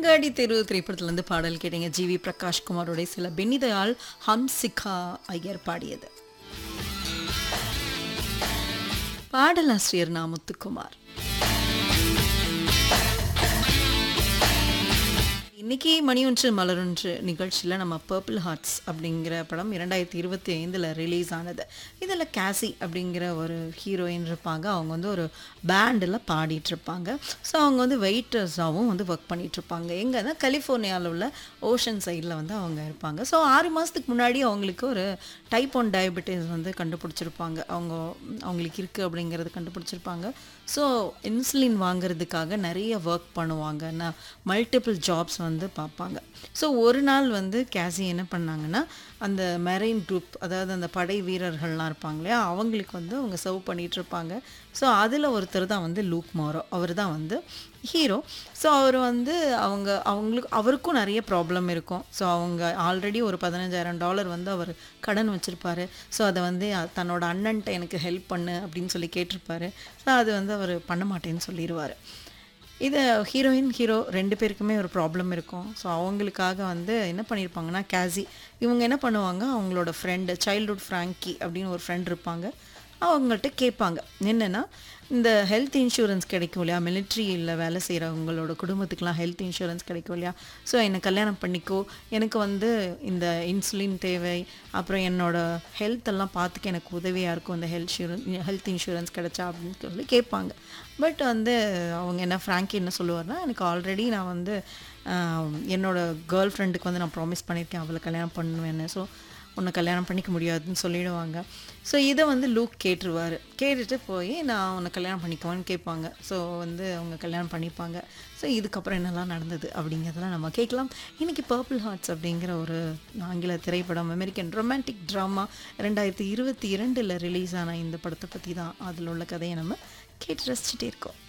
அங்காடி தெரு திரைப்படத்திலிருந்து பாடல் கேட்டீங்க ஜி வி பிரகாஷ் குமாரோட சில பெனிதயாள் ஹம்சிகா ஐயர் பாடியது பாடலாசிரியர் நா முத்துக்குமார் இன்னைக்கு மணி ஒன்று மலரொன்று நிகழ்ச்சியில் நம்ம பர்பிள் ஹார்ட்ஸ் அப்படிங்கிற படம் இரண்டாயிரத்தி இருபத்தி ஐந்தில் ரிலீஸ் ஆனது இதில் கேசி அப்படிங்கிற ஒரு ஹீரோயின் இருப்பாங்க அவங்க வந்து ஒரு பேண்டில் பாடிட்டு இருப்பாங்க ஸோ அவங்க வந்து வெயிட்டர்ஸாகவும் வந்து ஒர்க் பண்ணிட்டு இருப்பாங்க எங்கன்னா கலிஃபோர்னியாவில் உள்ள ஓஷன் சைடில் வந்து அவங்க இருப்பாங்க ஸோ ஆறு மாதத்துக்கு முன்னாடி அவங்களுக்கு ஒரு டைப் ஒன் டயபெட்டிஸ் வந்து கண்டுபிடிச்சிருப்பாங்க அவங்க அவங்களுக்கு இருக்குது அப்படிங்கிறது கண்டுபிடிச்சிருப்பாங்க ஸோ இன்சுலின் வாங்குறதுக்காக நிறைய ஒர்க் பண்ணுவாங்க நான் மல்டிபிள் ஜாப்ஸ் வந்து பார்ப்பாங்க ஸோ ஒரு நாள் வந்து கேசி என்ன பண்ணாங்கன்னா அந்த மெரைன் குரூப் அதாவது அந்த படை வீரர்கள்லாம் இருப்பாங்க இல்லையா அவங்களுக்கு வந்து அவங்க சர்வ் பண்ணிட்டு இருப்பாங்க ஸோ அதில் ஒருத்தர் தான் வந்து லூக் மாரோ அவர் தான் வந்து ஹீரோ ஸோ அவர் வந்து அவங்க அவங்களுக்கு அவருக்கும் நிறைய ப்ராப்ளம் இருக்கும் ஸோ அவங்க ஆல்ரெடி ஒரு பதினஞ்சாயிரம் டாலர் வந்து அவர் கடன் வச்சுருப்பாரு ஸோ அதை வந்து அ- தன்னோட அண்ணன்ட்ட எனக்கு ஹெல்ப் பண்ணு அப்படின்னு சொல்லி கேட்டிருப்பாரு ஸோ அது வந்து அவர் பண்ண மாட்டேன்னு சொல்லிடுவார் இது ஹீரோயின் ஹீரோ ரெண்டு பேருக்குமே ஒரு ப்ராப்ளம் இருக்கும் ஸோ அவங்களுக்காக வந்து என்ன பண்ணியிருப்பாங்கன்னா கேசி இவங்க என்ன பண்ணுவாங்க அவங்களோட ஃப்ரெண்டு சைல்ட்ஹுட் ஃப்ராங்கி அப்படின்னு ஒரு ஃப்ரெண்ட் இருப்பாங்க அவங்கள்ட்ட கேட்பாங்க என்னென்னா இந்த ஹெல்த் இன்சூரன்ஸ் கிடைக்கும் இல்லையா மிலிட்ரியில் வேலை செய்கிறவங்களோட குடும்பத்துக்குலாம் ஹெல்த் இன்சூரன்ஸ் கிடைக்கும் இல்லையா ஸோ என்னை கல்யாணம் பண்ணிக்கோ எனக்கு வந்து இந்த இன்சுலின் தேவை அப்புறம் என்னோட ஹெல்த் எல்லாம் பார்த்துக்க எனக்கு உதவியாக இருக்கும் இந்த ஹெல்த் இன்சூரன்ஸ் ஹெல்த் இன்சூரன்ஸ் கிடைச்சா அப்படின்னு சொல்லி கேட்பாங்க பட் வந்து அவங்க என்ன ஃப்ராங்கி என்ன சொல்லுவார்னா எனக்கு ஆல்ரெடி நான் வந்து ஆஹ், என்னோட கேர்ள் ஃப்ரெண்டுக்கு வந்து நான் ப்ராமிஸ் பண்ணியிருக்கேன் அவளை கல்யாணம் பண்ணுவேன்னு ஸோ உன்னை கல்யாணம் பண்ணிக்க முடியாதுன்னு சொல்லிடுவாங்க ஸோ இதை வந்து லூக் கேட்டுருவார் கேட்டுட்டு போய் நான் உன்னை கல்யாணம் பண்ணிக்குவேன்னு கேட்பாங்க ஸோ வந்து அவங்க கல்யாணம் பண்ணிப்பாங்க ஸோ இதுக்கப்புறம் என்னெல்லாம் நடந்தது அப்படிங்கிறதெல்லாம் நம்ம கேட்கலாம் இன்றைக்கி பர்பிள் ஹார்ட்ஸ் அப்படிங்கிற ஒரு ஆங்கில திரைப்படம் அமெரிக்கன் ரொமான்டிக் ட்ராமா ரெண்டாயிரத்தி இருபத்தி இரண்டில் ரிலீஸ் ஆன இந்த படத்தை பற்றி தான் அதில் உள்ள கதையை நம்ம கேட்டு ரசிச்சுட்டே இருக்கோம்